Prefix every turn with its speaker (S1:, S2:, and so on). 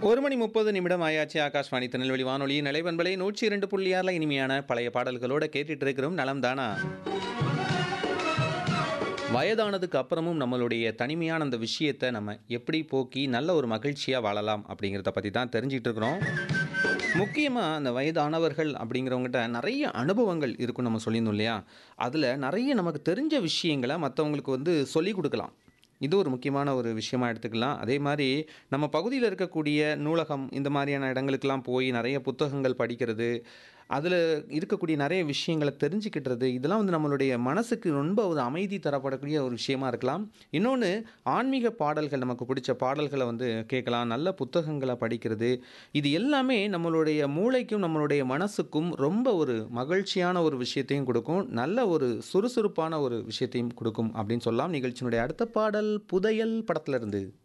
S1: ஒரு மணி முப்பது நிமிடம் ஆயாச்சு ஆகாஷ்வாணி திருநெல்வேலி வானொலி நிலைவன்பலை நூற்றி இரண்டு புள்ளி ஆறில் இனிமையான பழைய பாடல்களோட கேட்டுட்டு இருக்கிறோம் நலம் தானா வயதானதுக்கு அப்புறமும் நம்மளுடைய தனிமையான அந்த விஷயத்தை நம்ம எப்படி போக்கி நல்ல ஒரு மகிழ்ச்சியாக வாழலாம் அப்படிங்கிறத பற்றி தான் தெரிஞ்சிட்டு இருக்கிறோம் முக்கியமாக அந்த வயதானவர்கள் அப்படிங்கிறவங்ககிட்ட நிறைய அனுபவங்கள் இருக்குன்னு நம்ம சொல்லியிருந்தோம் இல்லையா அதில் நிறைய நமக்கு தெரிஞ்ச விஷயங்களை மற்றவங்களுக்கு வந்து சொல்லிக் கொடுக்கலாம் இது ஒரு முக்கியமான ஒரு விஷயமா எடுத்துக்கலாம் அதே மாதிரி நம்ம பகுதியில் இருக்கக்கூடிய நூலகம் இந்த மாதிரியான இடங்களுக்கெல்லாம் போய் நிறைய புத்தகங்கள் படிக்கிறது அதில் இருக்கக்கூடிய நிறைய விஷயங்களை தெரிஞ்சுக்கிட்டுறது இதெல்லாம் வந்து நம்மளுடைய மனசுக்கு ரொம்ப ஒரு அமைதி தரப்படக்கூடிய ஒரு விஷயமா இருக்கலாம் இன்னொன்று ஆன்மீக பாடல்கள் நமக்கு பிடிச்ச பாடல்களை வந்து கேட்கலாம் நல்ல புத்தகங்களை படிக்கிறது இது எல்லாமே நம்மளுடைய மூளைக்கும் நம்மளுடைய மனசுக்கும் ரொம்ப ஒரு மகிழ்ச்சியான ஒரு விஷயத்தையும் கொடுக்கும் நல்ல ஒரு சுறுசுறுப்பான ஒரு விஷயத்தையும் கொடுக்கும் அப்படின்னு சொல்லலாம் நிகழ்ச்சியினுடைய அடுத்த பாடல் புதையல் படத்துல இருந்து